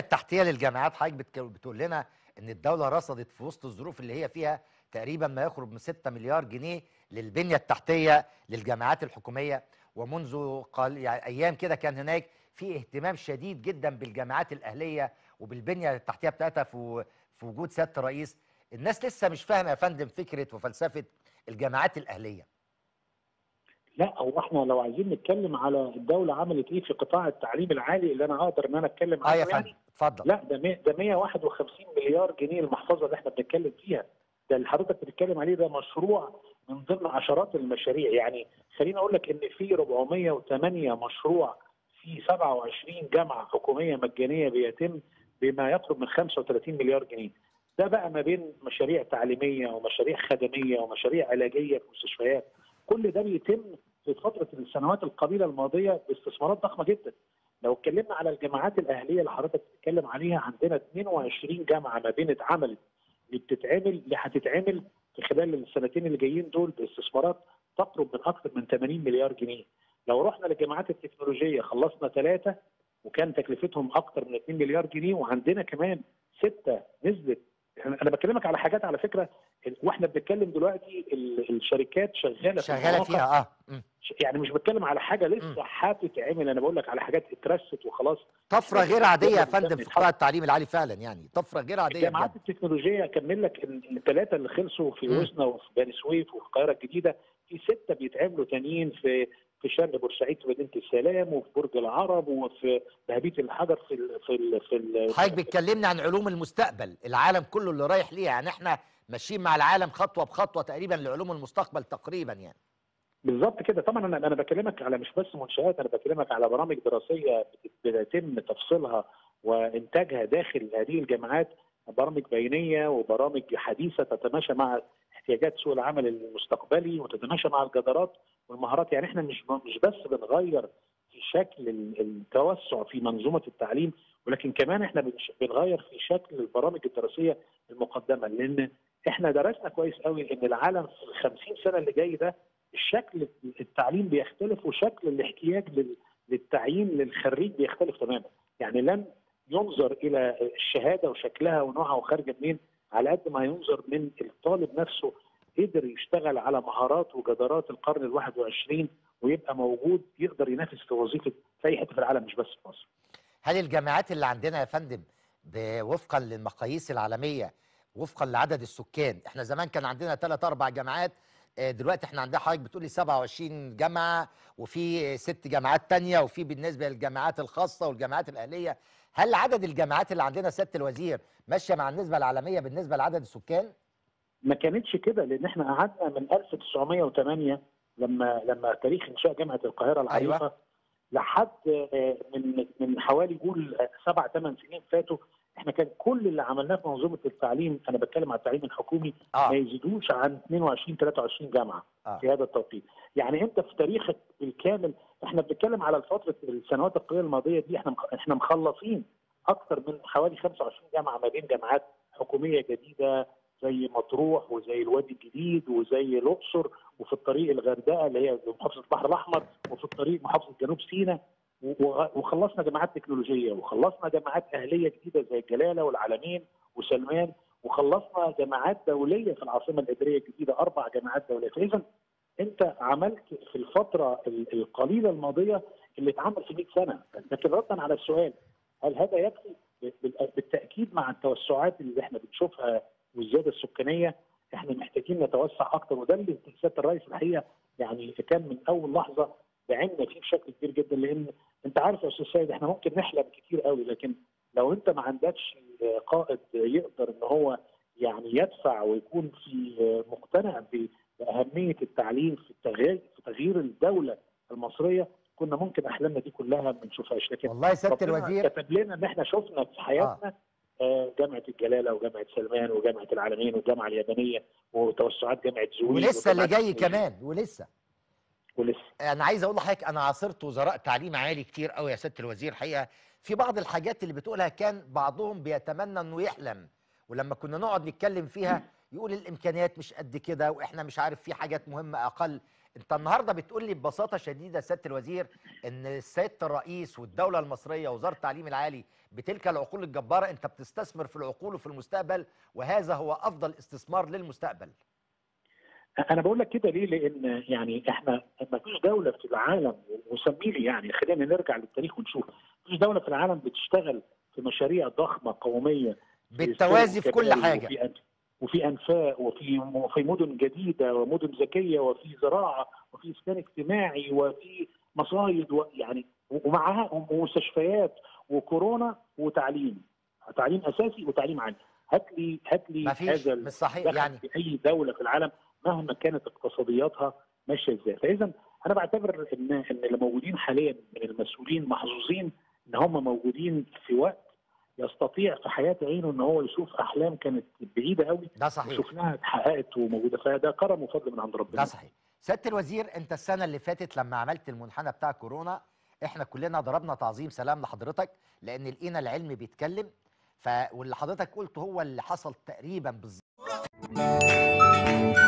التحتيه للجامعات حضرتك بتك- بتقول لنا ان الدوله رصدت في وسط الظروف اللي هي فيها تقريبا ما يقرب من 6 مليار جنيه للبنيه التحتيه للجامعات الحكوميه ومنذ قال يعني ايام كده كان هناك في اهتمام شديد جدا بالجامعات الاهليه وبالبنيه التحتيه بتاعتها في في وجود سياده الرئيس الناس لسه مش فاهمه يا فندم فكره وفلسفه الجامعات الاهليه لا هو احنا لو عايزين نتكلم على الدوله عملت ايه في قطاع التعليم العالي اللي انا اقدر ان انا اتكلم اه عنه يا فندم يعني اتفضل لا ده مية- ده 151 مليار جنيه المحفظه اللي احنا بنتكلم فيها ده اللي حضرتك بتتكلم عليه ده مشروع من ضمن عشرات المشاريع يعني خليني اقول لك ان في 408 مشروع في 27 جامعه حكوميه مجانيه بيتم بما يقرب من 35 مليار جنيه ده بقى ما بين مشاريع تعليميه ومشاريع خدميه ومشاريع علاجيه في مستشفيات كل ده بيتم في فتره السنوات القليله الماضيه باستثمارات ضخمه جدا لو اتكلمنا على الجامعات الاهليه اللي حضرتك بتتكلم عليها عندنا 22 جامعه ما بين اتعملت اللي بتتعمل اللي هتتعمل في خلال السنتين اللي جايين دول باستثمارات تقرب من اكثر من 80 مليار جنيه. لو رحنا للجامعات التكنولوجيه خلصنا ثلاثه وكان تكلفتهم اكثر من 2 مليار جنيه وعندنا كمان سته نزلت انا أنا بكلمك على حاجات على فكره واحنا بنتكلم دلوقتي ال- الشركات شغاله في شغاله المواقع فيها اه مم. يعني مش بتكلم على حاجه لسه هتتعمل انا بقول لك على حاجات اترست وخلاص طفره غير عاديه يا بتعمل فندم في بتعمل قطاع التعليم العالي فعلا يعني طفره غير عاديه الجامعات بجد. التكنولوجيه اكمل لك ال- الثلاثه اللي خلصوا في مم. وسنا وفي بني سويف وفي القاهره الجديده في سته بيتعملوا تانيين في في شرق بورسعيد في مدينه السلام وفي برج العرب وفي بهبيه الحجر في ال في ال في ال حضرتك بتكلمنا عن علوم المستقبل العالم كله اللي رايح ليها يعني احنا ماشيين مع العالم خطوه بخطوه تقريبا لعلوم المستقبل تقريبا يعني بالظبط كده طبعا انا انا بكلمك على مش بس منشات انا بكلمك على برامج دراسيه بت- بيتم تفصيلها وانتاجها داخل هذه الجامعات برامج بينيه وبرامج حديثه تتماشى مع احتياجات سوق العمل المستقبلي وتتماشى مع الجدارات والمهارات يعني احنا مش مش بس بنغير في شكل ال- التوسع في منظومه التعليم ولكن كمان احنا بنش- بنغير في شكل البرامج الدراسيه المقدمه لان احنا درسنا كويس قوي ان العالم في ال 50 سنه اللي جاي ده الشكل التعليم بيختلف وشكل الاحتياج لل- للتعيين للخريج بيختلف تماما يعني لن ينظر الى الشهاده وشكلها ونوعها وخارجه منين على قد ما ينظر من الطالب نفسه قدر يشتغل على مهارات وجدارات القرن ال 21 ويبقى موجود يقدر ينافس في وظيفه في اي حته في العالم مش بس في مصر. هل الجامعات اللي عندنا يا فندم ب- وفقا للمقاييس العالميه وفقا لعدد السكان احنا زمان كان عندنا ثلاث اربع جامعات آه، دلوقتي احنا عندنا حضرتك بتقولي 27 جامعه وفي آه، ست جامعات تانية وفي بالنسبه للجامعات الخاصه والجامعات الاهليه هل عدد الجامعات اللي عندنا سياده الوزير ماشيه مع النسبه العالميه بالنسبه لعدد السكان؟ ما كانتش كده لان احنا قعدنا من 1908 لما لما تاريخ انشاء جامعه القاهره العريقه أيوة. لحد آه، من من حوالي قول آه، سبع ثمان سنين فاتوا احنا كان كل اللي عملناه في منظومه التعليم انا بتكلم على التعليم الحكومي اه ما يزيدوش عن 22 23 جامعه اه في هذا التوقيت يعني انت في تاريخك بالكامل احنا بنتكلم على فتره السنوات القليله الماضيه دي احنا مخ- احنا مخلصين اكثر من حوالي 25 جامعه ما بين جامعات حكوميه جديده زي مطروح وزي الوادي الجديد وزي الاقصر وفي الطريق الغردقه اللي هي محافظه البحر الاحمر وفي الطريق محافظه جنوب سيناء و- وخلصنا جامعات تكنولوجيه وخلصنا جامعات اهليه جديده زي الجلاله والعلمين وسلمان وخلصنا جامعات دوليه في العاصمه الاداريه الجديده اربع جامعات دوليه فاذا انت عملت في الفتره ال- القليله الماضيه اللي اتعمل في 100 سنه لكن ردا على السؤال هل هذا يكفي؟ بال- بالتاكيد مع التوسعات اللي احنا بنشوفها والزياده السكانيه احنا محتاجين نتوسع اكتر وده اللي سياده الرئيس الحقيقه يعني كان من اول لحظه دعمنا فيه بشكل كبير جدا لان انت عارف يا استاذ سيد احنا ممكن نحلم كتير قوي لكن لو انت ما عندكش قائد يقدر ان هو يعني يدفع ويكون في مقتنع ب- باهميه التعليم في التغيير في تغيير الدوله المصريه كنا ممكن احلامنا دي كلها ما نشوفهاش لكن والله سياده ربنا الوزير كتب لنا ان احنا شفنا في حياتنا آه. جامعه الجلاله وجامعه سلمان وجامعه العالمين والجامعه اليابانيه وتوسعات جامعه زويل ولسه اللي وجامعة جاي التكنولوجيا. كمان ولسه ولسه انا عايز اقول لحضرتك انا عاصرت وزراء تعليم عالي كتير قوي يا سياده الوزير حقيقه في بعض الحاجات اللي بتقولها كان بعضهم بيتمنى انه يحلم ولما كنا نقعد نتكلم فيها يقول الامكانيات مش قد كده واحنا مش عارف في حاجات مهمه اقل انت النهارده بتقول لي ببساطه شديده سياده الوزير ان سياده الرئيس والدوله المصريه وزاره التعليم العالي بتلك العقول الجباره انت بتستثمر في العقول وفي المستقبل وهذا هو افضل استثمار للمستقبل انا بقول لك كده ليه لان يعني احنا ما فيش دوله في العالم وسمي لي يعني خلينا نرجع للتاريخ ونشوف ما فيش دوله في العالم بتشتغل في مشاريع ضخمه قوميه بالتوازي في كل حاجه وفي أنف وفي انفاق وفي وفي مدن جديده ومدن ذكيه وفي زراعه وفي اسكان اجتماعي وفي مصايد و- يعني ومعها ومستشفيات وكورونا وتعليم تعليم اساسي وتعليم عالي هات لي هات لي ما فيش هذا مش صحيح دخل يعني في اي دوله في العالم مهما كانت اقتصادياتها ماشيه ازاي فاذا انا بعتبر ان ان اللي موجودين حاليا من المسؤولين محظوظين ان هم موجودين في وقت يستطيع في حياه عينه ان هو يشوف احلام كانت بعيده قوي ده صحيح وشفناها اتحققت وموجوده فده كرم وفضل من عند ده ربنا صحيح سياده الوزير انت السنه اللي فاتت لما عملت المنحنى بتاع كورونا احنا كلنا ضربنا تعظيم سلام لحضرتك لان لقينا العلم بيتكلم ف واللي حضرتك قلته هو اللي حصل تقريبا بالظبط